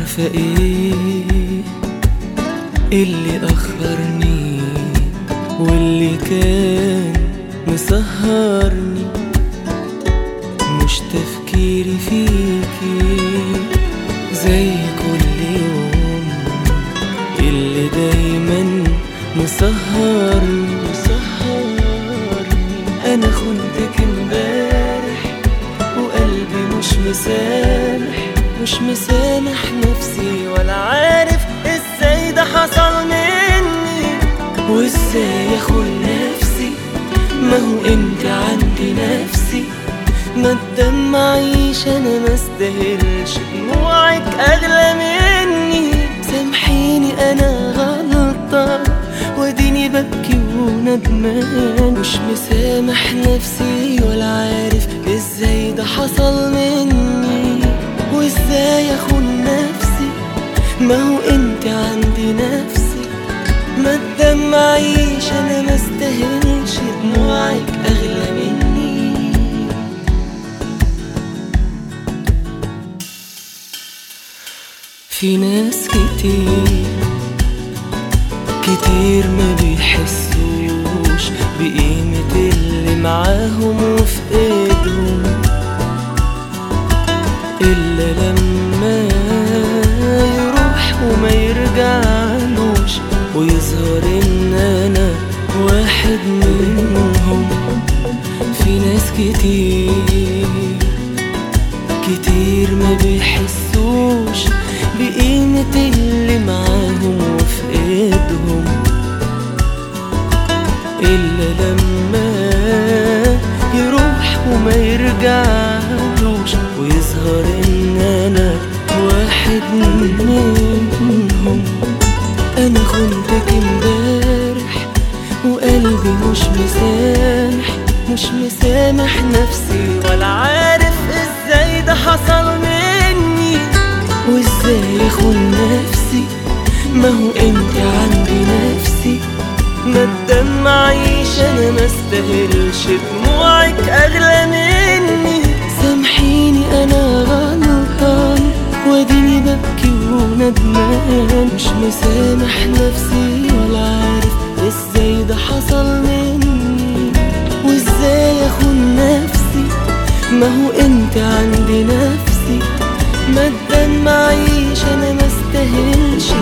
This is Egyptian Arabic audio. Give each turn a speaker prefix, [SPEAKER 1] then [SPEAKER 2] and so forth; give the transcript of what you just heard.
[SPEAKER 1] عارفة ايه اللي اخرني واللي كان مسهرني مش تفكيري فيكي زي كل يوم اللي دايما مسهرني مسهرني انا خنتك امبارح وقلبي مش مسامح مش مسامح نفسي ولا عارف ازاي ده حصل مني وازاي اخون نفسي ما هو انت عندي نفسي ما تدمعيش انا ما استاهلش دموعك اغلى مني سامحيني انا غلطان واديني ببكي وندمان مش مسامح نفسي ولا عارف ازاي ده حصل مني وازاي اخون نفسي ما هو انت عندي نفسي ما تدمعيش انا ما استاهلش دموعك اغلى مني في ناس كتير كتير ما بيحسوش بقيمة اللي معاهم وفي ايدهم إلا لما يروح وما يرجعلوش ويظهر إن أنا واحد منهم في ناس كتير كتير ما بيحسوش بقيمة اللي معاهم وفي ايدهم إلا لما يروح وما يرجعلوش ويظهر إن أنا واحد منهم أنا خنتك امبارح وقلبي مش مسامح مش مسامح نفسي ولا عارف ازاي ده حصل مني وازاي اخون نفسي ما هو انت عندي نفسي ما تدمعيش انا ما استاهلش دموعك اغلى مني سامحيني انا غلطان واديني ببكي وندمان مش مسامح نفسي ولا عارف ازاي ده حصل مني وازاي اخون نفسي ما هو انت عندي نفسي ما تدمعيش انا ما استاهلش